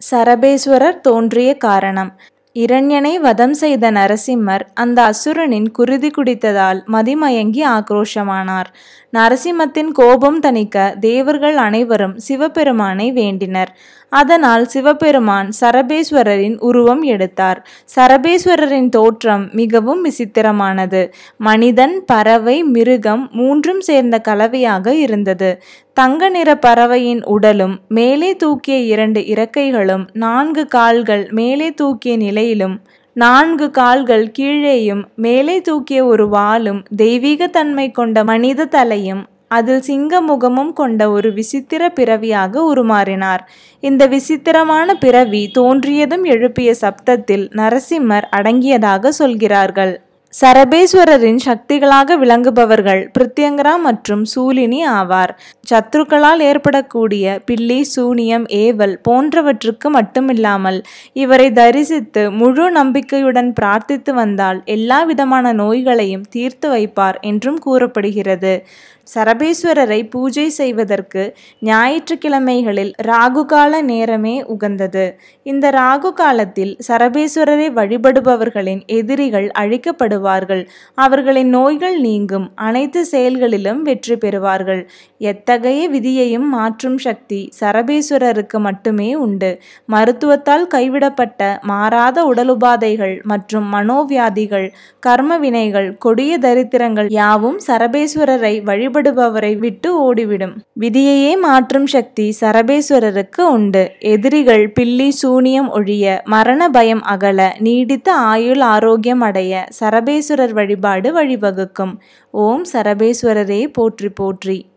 சரபேஸ்வரர் தோன்றிய காரணம் இரண்யனை வதம் செய்த நரசிம்மர் அந்த அசுரனின் குருதி குடித்ததால் மதிமயங்கி ஆக்ரோஷமானார் நரசிம்மத்தின் கோபம் தணிக்க தேவர்கள் அனைவரும் சிவபெருமானை வேண்டினர் அதனால் சிவபெருமான் சரபேஸ்வரரின் உருவம் எடுத்தார் சரபேஸ்வரரின் தோற்றம் மிகவும் விசித்திரமானது மனிதன் பறவை மிருகம் மூன்றும் சேர்ந்த கலவையாக இருந்தது தங்க நிற பறவையின் உடலும் மேலே தூக்கிய இரண்டு இறக்கைகளும் நான்கு கால்கள் மேலே தூக்கிய நிலையிலும் நான்கு கால்கள் கீழேயும் மேலே தூக்கிய ஒரு வாலும் தெய்வீக தன்மை கொண்ட மனித தலையும் அதில் சிங்க முகமும் கொண்ட ஒரு விசித்திர பிறவியாக உருமாறினார் இந்த விசித்திரமான பிறவி தோன்றியதும் எழுப்பிய சப்தத்தில் நரசிம்மர் அடங்கியதாக சொல்கிறார்கள் சரபேஸ்வரரின் சக்திகளாக விளங்குபவர்கள் பிரித்யங்கரா மற்றும் சூலினி ஆவார் சத்ருக்களால் ஏற்படக்கூடிய பில்லி சூனியம் ஏவல் போன்றவற்றுக்கு மட்டுமில்லாமல் இவரை தரிசித்து முழு நம்பிக்கையுடன் பிரார்த்தித்து வந்தால் எல்லா விதமான நோய்களையும் தீர்த்து வைப்பார் என்றும் கூறப்படுகிறது சரபேஸ்வரரை பூஜை செய்வதற்கு ஞாயிற்றுக்கிழமைகளில் ராகுகால நேரமே உகந்தது இந்த ராகு காலத்தில் சரபேஸ்வரரை வழிபடுபவர்களின் எதிரிகள் அழிக்கப்படுவார்கள் அவர்களின் நோய்கள் நீங்கும் அனைத்து செயல்களிலும் வெற்றி பெறுவார்கள் எத்தகைய விதியையும் மாற்றும் சக்தி சரபேஸ்வரருக்கு மட்டுமே உண்டு மருத்துவத்தால் கைவிடப்பட்ட மாறாத உடலுபாதைகள் மற்றும் மனோவியாதிகள் கர்ம வினைகள் கொடிய தரித்திரங்கள் யாவும் சரபேஸ்வரரை வழிபடுபவரை விட்டு ஓடிவிடும் விதியையே மாற்றும் சக்தி சரபேஸ்வரருக்கு உண்டு எதிரிகள் பில்லி சூனியம் ஒழிய மரண பயம் அகல நீடித்த ஆயுள் ஆரோக்கியம் அடைய சரபேஸ்வரர் வழிபாடு வழிவகுக்கும் ஓம் சரபேஸ்வரரே போற்றி போற்றி